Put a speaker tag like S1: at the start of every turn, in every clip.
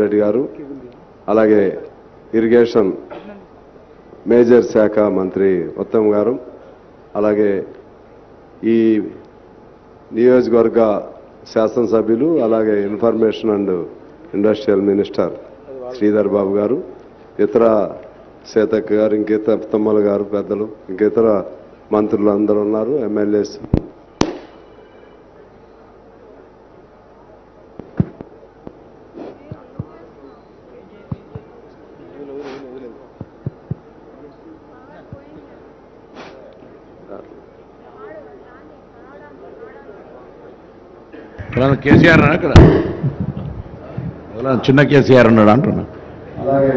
S1: రెడ్డి గారు అలాగే irrigation major శాఖ మంత్రి ఉత్తమ్ గారు అలాగే ఈ నియోజకవర్గ శాసనసభ్యులు అలాగే information and industrial minister Sridhar Babu గారు ఇతర సీతక్క గారు ఇంకితర తమ్మల గారు పెద్దలు ఇంకితర మంత్రులు అందరూ ఉన్నారు ఎమ్మెల్యేస్
S2: ఇక్కడ కేసీఆర్ ఉన్నాడా ఇక్కడ ఎవరైనా చిన్న కేసీఆర్ ఉన్నాడు అంటున్నా
S1: అలాగే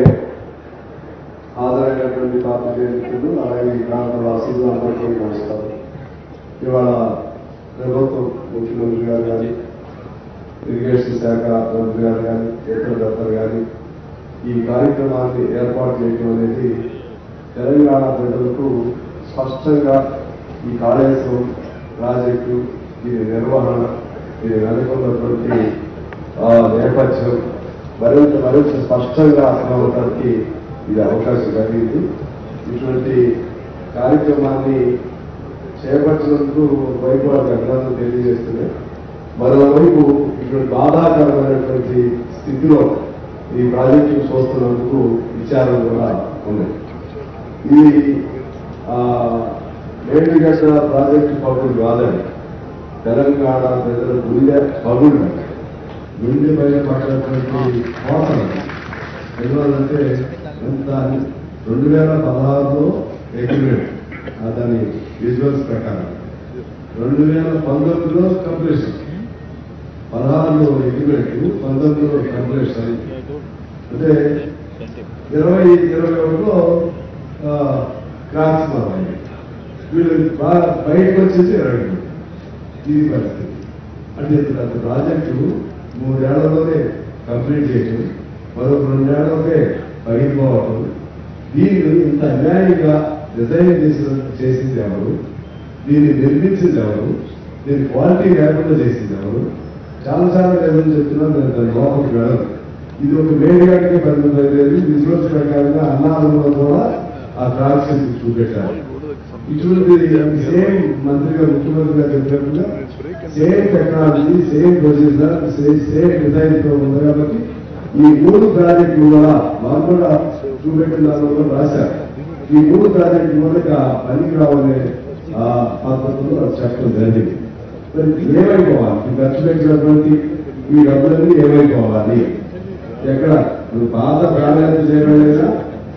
S1: హాజరైనటువంటి పార్టీ మిత్రులు అలాగే ఈ ప్రాంత వాసులు అందరికీ నమస్కారం ఇవాళ ప్రభుత్వం ముఖ్యమంత్రి గారు కానీ ఇరిగేషన్ శాఖ మంత్రి గారు కానీ ఇతర పెద్దలు కానీ ఈ కార్యక్రమాన్ని ఏర్పాటు చేయడం అనేది తెలంగాణ ప్రజలకు స్పష్టంగా ఈ కాళేశ్వరం ప్రాజెక్టు దీని నిర్వహణ దీని వెనుకున్నటువంటి ఆ, నేపథ్యం మరింత మరింత స్పష్టంగా అర్థమవడానికి ఇది అవకాశం కలిగింది ఇటువంటి కార్యక్రమాన్ని చేపట్టినందుకు వైపు వారికి అభినందన తెలియజేస్తున్నాయి మరోవైపు ఇటువంటి బాధాకరమైనటువంటి స్థితిలో ఈ ప్రాజెక్టు చూస్తున్నందుకు విచారం కూడా ఉన్నాయి ఇది ఆ, మేడిగడ్డ ప్రాజెక్టు పగులు కాదని తెలంగాణ ప్రజల గుండె పగులు గుండె పైన పడినటువంటి కోటలు ఎందువల్లంటే ఎంత రెండు వేల పదహారులో అగ్రిమెంట్ ఆ దాని విజువల్స్ ప్రకారం రెండు వేల పంతొమ్మిదిలో కంప్లీషన్ పదహారులో అగ్రిమెంట్ పంతొమ్మిదిలో కంప్లీషన్ అంటే ఇరవై ఇరవై ఒకటిలో క్రాస్ అయింది వీళ్ళు బా- బయటకు వచ్చేసి ఇరవై ఒకటి. ఇది పరిస్థితి అంటే అంత ప్రాజెక్టు మూడేళ్లలోనే కంప్లీట్ చేయటం మరొక రెండేళ్లకే పగిలిపోవటం దీన్ని ఇంత అన్యాయంగా డిజైన్ చేసిన చేసింది ఎవరు దీన్ని నిర్మించింది ఎవరు దీని క్వాలిటీ లేకుండా చేసింది ఎవరు చాలా చాలా లేదని చెప్తున్నా నేను దాని లోపలికి వెళ్ళను ఇది ఒక మేడిగాడికి పరిమితం లేదు విజువల్స్ ప్రకారంగా అన్నారంలో కూడా ఆ ట్రాన్స్ఫర్ చూపెట్టారు ఇటువంటి సేమ్ మంత్రిగా ముఖ్యమంత్రి గారు చెప్పినట్టుగా same technology same procedure same design తో ఉంది కాబట్టి ఈ మూడు ప్రాజెక్టులు కూడా వాళ్ళు కూడా చూపెట్టిన దానిలో కూడా రాశారు ఈ మూడు ప్రాజెక్టులు కూడా ఇక పనికి రావనే ఆ పద్ధతిలో చెప్పడం జరిగింది మరి ఏమైపోవాలి ఈ ఖర్చు పెట్టినటువంటి ఈ డబ్బులన్నీ ఏమైపోవాలి ఎక్కడ ఇప్పుడు పాత ప్రాధాన్యత చేయడం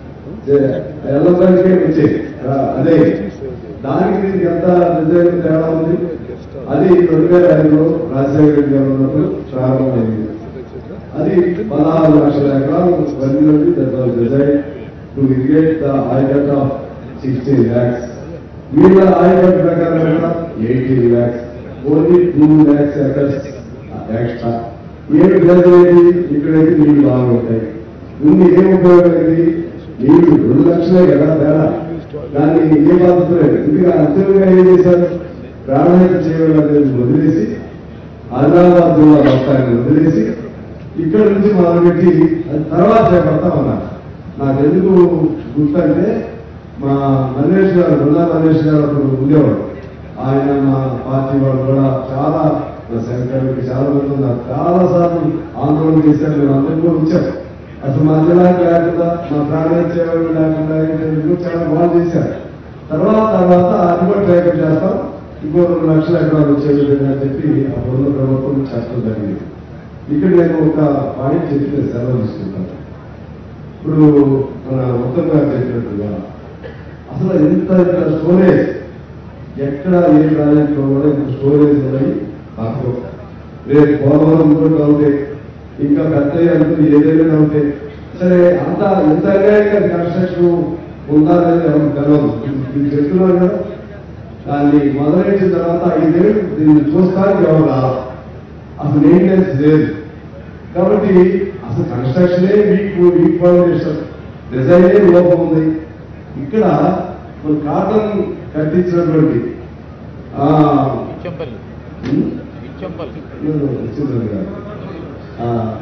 S1: ఎల్లరికే ఇచ్చే అదే దానికి దీనికి ఎంత డిజైన్ తేడా ఉంది అది రెండు వేల ఐదులో రాజశేఖర రెడ్డి గారు ఉన్నప్పుడు ప్రారంభమైంది అది పదహారు లక్షల ఎకరాలు వన్ నుండి design to irrigate the ayacut of sixty lakhs వీళ్ళ ఆయకట్ ప్రకారం eighty lakhs only two lakhs acres extra ఏడు గదిలేది ఇక్కడైతే నీళ్లు బాగుంటాయి ముందు ఏం ఉపయోగమైంది నీళ్లు రెండు లక్షలే కదా తేడా దాన్ని ఏ బాధ్యత లేదు ఎందుకంటే అంతిమంగా ఏం చేశారు ప్రాణాయత చేయడం వదిలేసి ఆదిలాబాద్ జిల్లా మొత్తాన్ని వదిలేసి ఇక్కడ నుంచి మొదలుపెట్టి అది తర్వాత చేపడతామన్నారు నాకు ఎందుకు గుర్తంటే మా మనీష్ గారు బృందా మనీష్ గారు అప్పుడు ఉండేవాడు ఆయన మా పార్టీ వాళ్ళు కూడా చాలా మా శంకర్కి చాలా మంది ఉన్నారు చాలా సార్లు ఆందోళన చేశారు మేము అందరికీ కూడా వచ్చారు అసలు మా జిల్లాకి లేకుండా మా ప్రాణాయ సేవలు లేకుండా ఏంటంటే చాలా బాగా చేశారు తర్వాత తర్వాత అది కూడా ట్రైకర్ చేస్తాం ఇంకో రెండు లక్షల ఎకరాలు వచ్చే విధంగా చెప్పి ఆ బృంద ప్రభుత్వం చెప్పడం జరిగింది ఇక్కడ నేను ఒక పాయింట్ చెప్పి నేను సెలవు తీసుకుంటాను ఇప్పుడు మన ఉత్తమ్ గారు చెప్పినట్టుగా అసలు ఎంత ఇంత స్టోరేజ్ ఎక్కడ ఏ ప్రాజెక్టులో కూడా ఇంత స్టోరేజ్ ఉన్నాయి మాకు రేపు పోలవరం కూడా అవుతాయి ఇంకా పెద్ద అంటూ ఏదైనా అవుతాయి సరే అంత ఎంత అన్యాయంగా కన్స్ట్రక్షన్ ఉండాలని ఎవరికి తెలియదు మీకు చెప్తున్నాను కదా దాన్ని మొదలెట్టిన తర్వాత ఐదేళ్ళు దీన్ని చూస్తానికి ఎవరు రావాలి అసలు మెయింటెనెన్స్ లేదు కాబట్టి అసలు కన్స్ట్రక్షనే వీక్ వీక్ ఫౌండేషన్ డిజైనే లోపం ఉంది ఇక్కడ మన కాటన్ కట్టించినటువంటి ఆ,
S3: ఇచ్చంపల్లి
S1: ఉమ్,
S3: ఇచ్చంపల్లి
S1: నేను వచ్చింది కాదు. ఆ,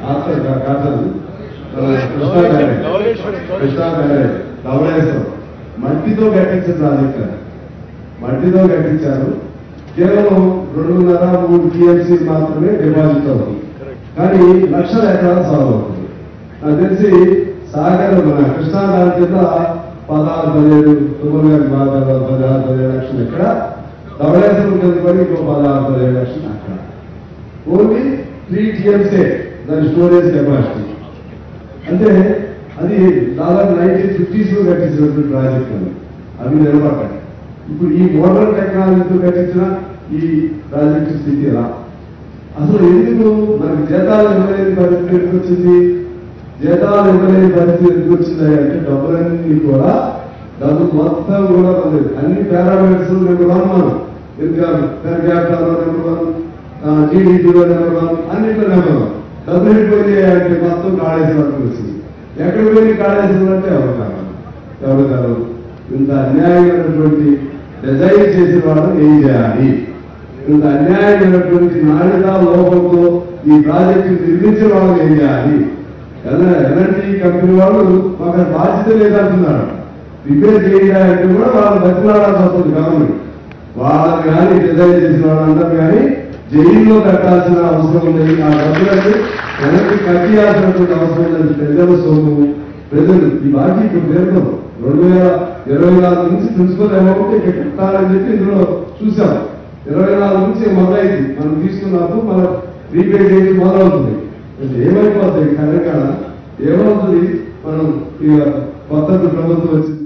S1: after Cotton Krishna barrage Krishna barrage Dhavaleswaram మట్టితో కట్టించిన ప్రాజెక్ట్ అది. మట్టితో కట్టించారు కేవలం రెండున్నర మూడు టీఎంసీ మాత్రమే డిపాజిట్ అవుతుంది కానీ లక్షల ఎకరాలు సాగు అవుతుంది నాకు తెలిసి సాగర్ మన కృష్ణా దాని కింద పదహారు పదిహేడు తుమ్మల గారి బాగా పదహారు పదిహేడు లక్షలు ఇక్కడ ధవళేశ్వరం కింద పడి ఇంకో పదహారు పదిహేడు లక్షలు అక్కడ ఓన్లీ త్రీ టీఎంసీ దాని స్టోరేజ్ కెపాసిటీ అంటే అది దాదాపు నైన్టీన్ ఫిఫ్టీస్ లో కట్టించినటువంటి ప్రాజెక్ట్ అది అవి నిలబడ్డాయి ఇప్పుడు ఈ మోడర్న్ టెక్నాలజీతో కట్టించిన ఈ ప్రాజెక్ట్ స్థితి ఎలా అసలు ఎందుకు మనకి జీతాలు ఇవ్వలేని పరిస్థితి ఎందుకు వచ్చింది జీతాలు ఇవ్వలేని పరిస్థితి ఎందుకు వచ్చింది అంటే డబ్బులన్నీ కూడా డబ్బు మొత్తం కూడా ఉంది అన్ని పారామీటర్స్ నెంబర్ వన్ మనం income per capital number one జీడీపీలో నెంబర్ వన్ అన్నింటిలో నెంబర్ వన్ డబ్బులు వెళ్ళిపోయి అంటే మొత్తం కాళేశ్వరం వచ్చింది ఎక్కడ పోయి కాళేశ్వరం అంటే ఎవరు కాదు ఎవరు కాదు ఇంత అన్యాయమైనటువంటి డిజైన్ చేసిన వాళ్ళని ఏం చేయాలి ఇంత అన్యాయమైనటువంటి నాణ్యత లోపంతో ఈ ప్రాజెక్టు నిర్మించిన వాళ్ళని ఏం చేయాలి ఎలాంటి కంపెనీ వాళ్ళు మాకు బాధ్యత లేదంటున్నారు రిపేర్ చేయాలంటే కూడా వాళ్ళు బతిలాడాల్సి వస్తుంది గవర్నమెంట్ వాళ్ళని కానీ డిజైన్ చేసిన వాళ్ళందరూ కానీ జైల్లో కట్టాల్సిన అవసరం ఉంది ఆ డబ్బులకి వెనక్కి కట్టియాల్సినటువంటి అవసరం లేదు ప్రజల సొమ్ము ప్రజలు ఈ బాకీ ఇప్పుడు పేరుతో రెండు వేల ఇరవై నాలుగు నుంచి ప్రిన్సిపల్ అమౌంట్ ఇక్కడ కట్టాలని చెప్పి ఇందులో చూసాం ఇరవై నాలుగు నుంచి మొదలైంది మనం తీసుకున్నప్పుడు మనం రీపే చేసి మొదలవుతుంది అంటే ఏమైపోతుంది తెలంగాణ ఏమవుతుంది మనం ఇక కొత్త ప్రభుత్వం వచ్చి